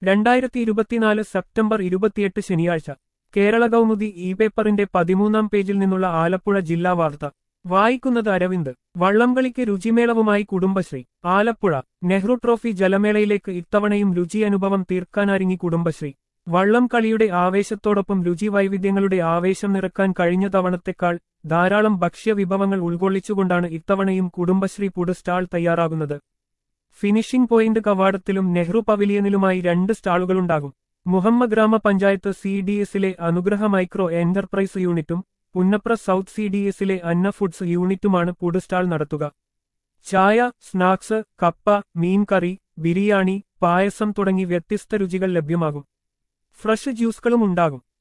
രണ്ടായിരത്തി ഇരുപത്തിനാല് സെപ്റ്റംബർ ഇരുപത്തിയെട്ട് ശനിയാഴ്ച കേരള കൗമുദി ഇ പേപ്പറിന്റെ പതിമൂന്നാം പേജിൽ നിന്നുള്ള ആലപ്പുഴ ജില്ലാ വാർത്ത വായിക്കുന്നത് അരവിന്ദ് വള്ളംകളിക്ക് രുചിമേളവുമായി കുടുംബശ്രീ ആലപ്പുഴ നെഹ്റു ട്രോഫി ജലമേളയിലേക്ക് ഇത്തവണയും രുചി അനുഭവം തീർക്കാനൊരുങ്ങി കുടുംബശ്രീ വള്ളം കളിയുടെ ആവേശത്തോടൊപ്പം രുചി വൈവിധ്യങ്ങളുടെ ആവേശം നിറക്കാൻ കഴിഞ്ഞ തവണത്തെക്കാൾ ധാരാളം ഭക്ഷ്യവിഭവങ്ങൾ ഉൾക്കൊള്ളിച്ചുകൊണ്ടാണ് ഇത്തവണയും കുടുംബശ്രീ പുഡ് സ്റ്റാൾ തയ്യാറാകുന്നത് ഫിനിഷിംഗ് പോയിന്റ് കവാടത്തിലും നെഹ്റു പവിലിയനിലുമായി രണ്ട് സ്റ്റാളുകളുണ്ടാകും മുഹമ്മദ് ഗ്രാമപഞ്ചായത്ത് സി ഡി എസിലെ അനുഗ്രഹ മൈക്രോ എന്റർപ്രൈസ് യൂണിറ്റും പുന്നപ്ര സൗത്ത് സി ഡി എസിലെ അന്ന ഫുഡ്സ് യൂണിറ്റുമാണ് പുഡ് സ്റ്റാൾ നടത്തുക ചായ സ്നാക്സ് കപ്പ മീൻ കറി ബിരിയാണി പായസം തുടങ്ങി വ്യത്യസ്ത രുചികൾ ലഭ്യമാകും ഫ്രഷ് ജ്യൂസുകളും ഉണ്ടാകും